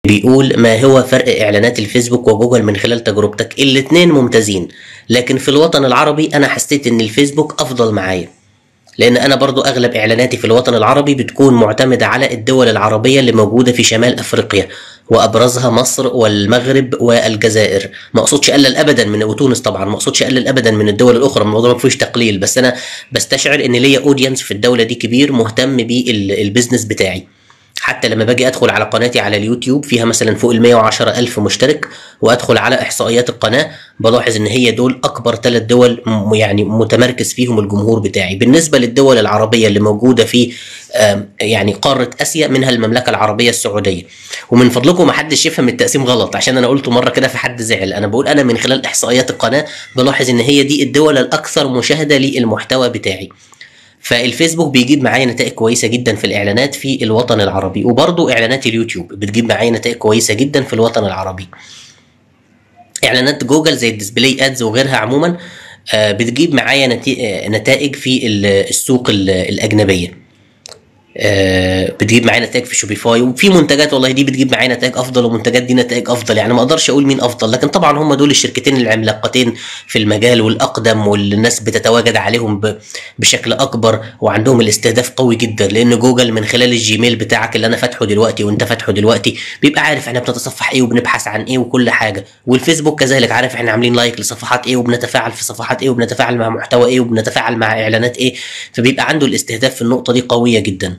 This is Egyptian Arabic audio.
بيقول ما هو فرق اعلانات الفيسبوك وجوجل من خلال تجربتك الاتنين ممتازين لكن في الوطن العربي انا حسيت ان الفيسبوك افضل معايا لان انا برضو اغلب اعلاناتي في الوطن العربي بتكون معتمدة على الدول العربية اللي موجودة في شمال افريقيا وابرزها مصر والمغرب والجزائر ما اقصدش اقلل ابدا من وتونس طبعا ما اقصدش اقلل ابدا من الدول الاخرى الموضوع ما فيهوش تقليل بس انا بستشعر ان ليا اودينس في الدولة دي كبير مهتم بالبيزنس بتاعي حتى لما باجي ادخل على قناتي على اليوتيوب فيها مثلا فوق ال 110 الف مشترك وادخل على احصائيات القناه بلاحظ ان هي دول اكبر ثلاث دول م- يعني متمركز فيهم الجمهور بتاعي بالنسبه للدول العربيه اللي موجوده في آم، يعني قاره اسيا منها المملكه العربيه السعوديه ومن فضلكم ما حدش يفهم التقسيم غلط عشان انا قلته مره كده في حد زعل انا بقول انا من خلال احصائيات القناه بلاحظ ان هي دي الدول الاكثر مشاهده للمحتوى بتاعي فالفيسبوك بيجيب معايا نتائج كويسه جدا في الاعلانات في الوطن العربي وبرضه اعلانات اليوتيوب بتجيب معايا نتائج كويسه جدا في الوطن العربي اعلانات جوجل زي الديسبلاي ادز وغيرها عموما آه، بتجيب معايا نتي- آه، نتائج في ال- السوق ال- الاجنبيه آه، بتجيب معايا نتائج في شوبيفاي وفي منتجات والله دي بتجيب معايا نتائج افضل ومنتجات دي نتائج افضل يعني ما اقدرش اقول مين افضل لكن طبعا هم دول الشركتين العملاقتين في المجال والاقدم واللي الناس بتتواجد عليهم ب- بشكل اكبر وعندهم الاستهداف قوي جدا لان جوجل من خلال الجيميل بتاعك اللي انا فاتحه دلوقتي وانت فاتحه دلوقتي بيبقى عارف احنا بنتصفح ايه وبنبحث عن ايه وكل حاجه والفيسبوك كذلك عارف احنا عاملين لايك لصفحات ايه وبنتفاعل في صفحات ايه وبنتفاعل مع محتوى ايه وبنتفاعل مع اعلانات ايه فبيبقى عنده الاستهداف في النقطه دي قويه جدا